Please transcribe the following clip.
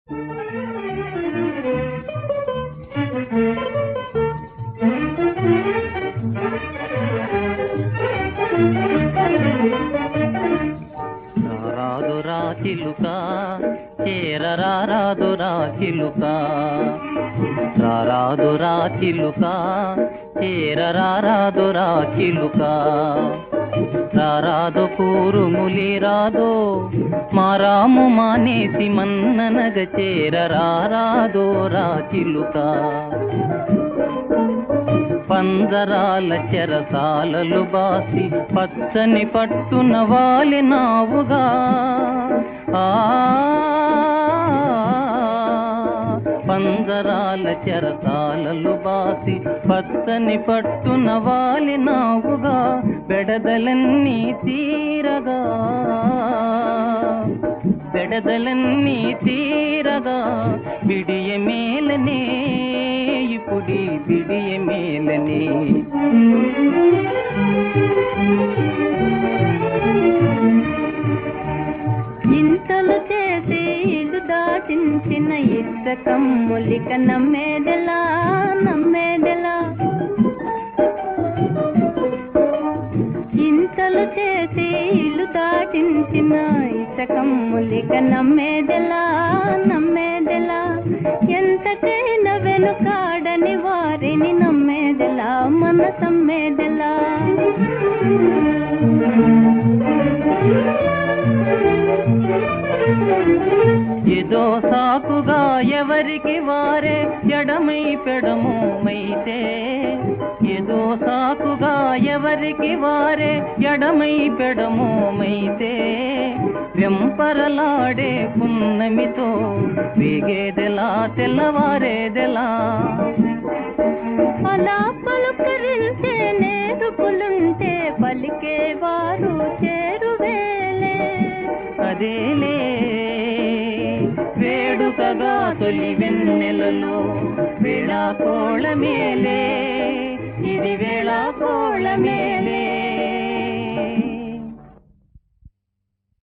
రారాదురా చిలుక చేరరారాదురా చిలుక రారాదురా చిలుక చేరరారాదురా చిలుక రారాదు కూరుములి రాదో మారాము మానేసి మన్ననగ చేరరారాదో రా చిలుక పంజరాల చెరసాలలు బాసి పచ్చని పట్టున వాలినావుగా ఆ పంజరాల చెరసాలలు బాసి పచ్చని పట్టున వాలినావుగా బెడదలన్నీ తీరగా బెడదలన్నీ తీరగా బిడియ మేలనే ఇప్పుడి బిడియ మేలనే ఇంతలు చేసి ఇల్లు దాచించిన ఇష్టకమ్ములిక నమ్మేదెలా నమ్మేదెలా ఇంతలు చేసి ఇల్లు దాచించిన ఇష్టకమ్ములిక నమ్మేదెలా నమ్మేదెలా ఎంతకైనా వెనుకాడని వారిని నమ్మేదెలా మన సమ్మేదెలా ఏదో సాకుగా ఎవరికి వారే ఎడమై పెడమోమైతే ఏదో సాకుగా ఎవరికి వారే ఎడమై పెడమోమైతే వెంపరలాడే పున్నమితో వేగేదెలా తెల్లవారేదెలా అలా పలుకరించే నేరుపులుంటే పలికేవారు చేరువేలే అదేలే వేడుకగా తొలి వెన్నెలలో వేళా కోళమేలే ఇది వేళా కోళమే